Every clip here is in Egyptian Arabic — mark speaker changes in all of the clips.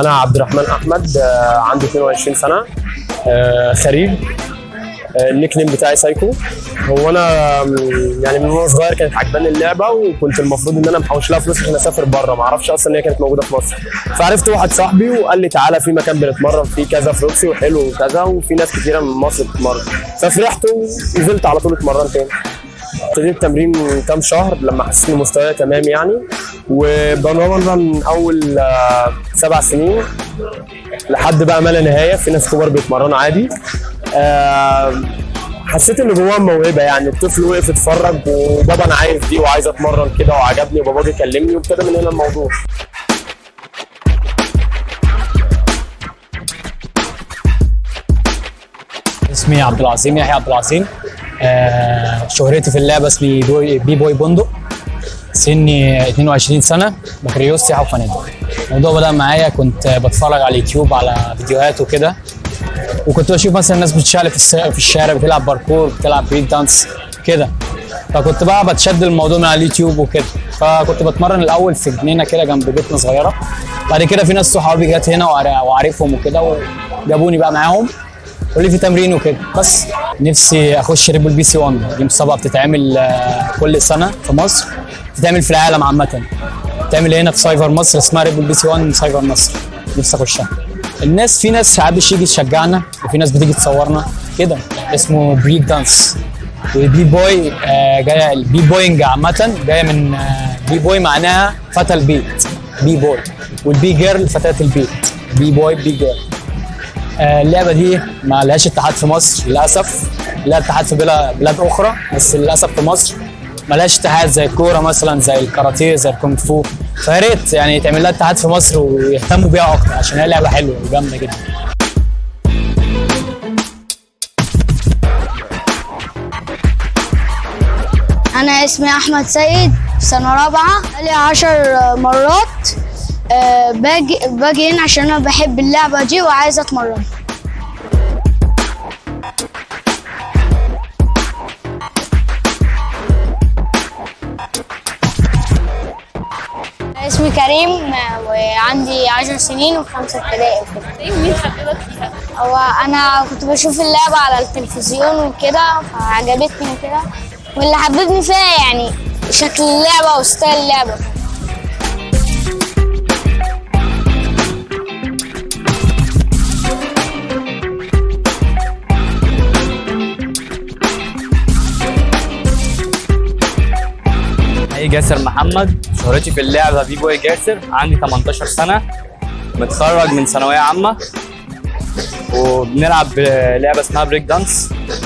Speaker 1: انا عبد الرحمن احمد آه، عندي 22 سنه آه، خريج آه، النيك نيم بتاعي سايكو هو انا مم، يعني من وانا صغير كانت عجباني اللعبه وكنت المفروض ان انا محوش لها فلوس عشان اسافر بره ما اعرفش اصلا ان هي كانت موجوده في مصر فعرفت واحد صاحبي وقال لي تعالى في مكان بنتمرن فيه كذا في روكسي وحلو وكذا وفي ناس كتيره من مصر بتتمرن ففرحت ونزلت على طول اتمرنت تاني ابتديت تمرين كام شهر لما حسيت ان مستواي تمام يعني وبتمرن من اول آه، سبع سنين لحد بقى ما لا نهايه في ناس كبار بيتمرنوا عادي آه، حسيت ان جواهم موهبه يعني الطفل وقف اتفرج وبابا انا عايز دي وعايز اتمرن كده وعجبني وبابا جه كلمني وابتدى من هنا الموضوع
Speaker 2: اسمي عبد العظيم يحيى عبد العظيم آه شهرتي في اللعبه اسمي بوي بي بوي بندق سني 22 سنه بكالوريوس سياحه وفنادق الموضوع بدا معايا كنت بتفرج على اليوتيوب على فيديوهات وكده وكنت بشوف مثلا الناس بتشعل في, الس- في الشارع بتلعب باركور بتلعب بريك دانس كده فكنت بقى بتشد الموضوع من على اليوتيوب وكده فكنت بتمرن الاول في جنينه كده جنب بيتنا صغيره بعد كده في ناس صحابي جت هنا وعر- وعارفهم وكده وجابوني بقى معاهم قول لي في تمرين وكده بس نفسي اخش ريبل بي سي 1 دي مسابقه بتتعمل آه، كل سنه في مصر بتتعمل في العالم عامه بتتعمل هنا في سايبر مصر اسمها ريبل بي سي 1 سايبر مصر نفسي اخشها الناس في ناس ساعات بتيجي تشجعنا وفي ناس بتيجي تصورنا كده اسمه بريك دانس والبي بوي آه، جايه البي بوينج عامه جايه من آه، بي بوي معناها فتى البيت بي بوي والبي جيرل فتاه البيت بي بوي بي جيرل آه، اللعبه دي ما لهاش اتحاد في مصر للاسف لها اتحاد في بلا- بلاد اخرى بس للاسف في مصر ما لهاش اتحاد زي الكوره مثلا زي الكاراتيه زي الكونغ فو فيا ريت يعني يتعمل لها اتحاد في مصر ويهتموا بيها اكتر عشان هي لعبه حلوه وجامده جدا
Speaker 3: أنا اسمي أحمد سيد في سنة رابعة بقالي عشر مرات آه، باجي باجي هنا عشان أنا بحب اللعبة دي وعايز أتمرن اسمي كريم آه، وعندي عشر سنين وفي خمسة ابتدائي وكده
Speaker 4: مين حببك فيها؟
Speaker 3: هو انا كنت بشوف اللعبه على التلفزيون وكده فعجبتني وكده واللي حببني فيها يعني شكل اللعبه وستايل اللعبه
Speaker 5: اسمي جاسر محمد شهرتي في اللعبة بي بوي جاسر عندي 18 سنة متخرج من ثانوية عامة وبنلعب لعبة اسمها بريك دانس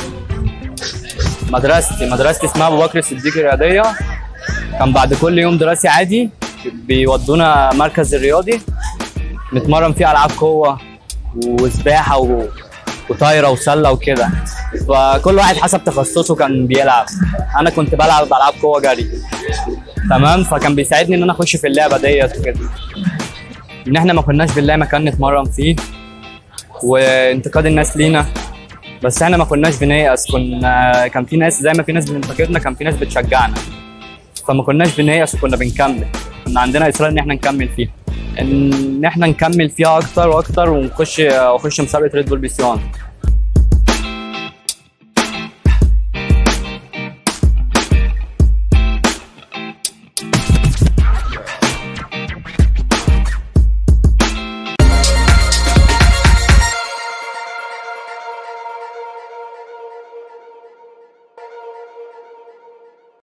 Speaker 5: مدرستي مدرستي اسمها ابو بكر الصديق الرياضية كان بعد كل يوم دراسي عادي بيودونا مركز الرياضي نتمرن فيه العاب قوة وسباحة و... وطايرة وسلة وكده فكل واحد حسب تخصصه كان بيلعب انا كنت بلعب العاب قوة جري تمام فكان بيساعدني ان انا اخش في اللعبه ديت وكده ان احنا ما كناش بنلاقي مكان نتمرن فيه وانتقاد الناس لينا بس احنا ما كناش بنيأس كنا كان في ناس زي ما في ناس بتنتقدنا كان في ناس بتشجعنا فما كناش بنيأس وكنا بنكمل كنا عندنا اصرار ان احنا نكمل فيها ان احنا نكمل فيها اكتر واكتر ونخش واخش مسابقه ريد بول بي سي 1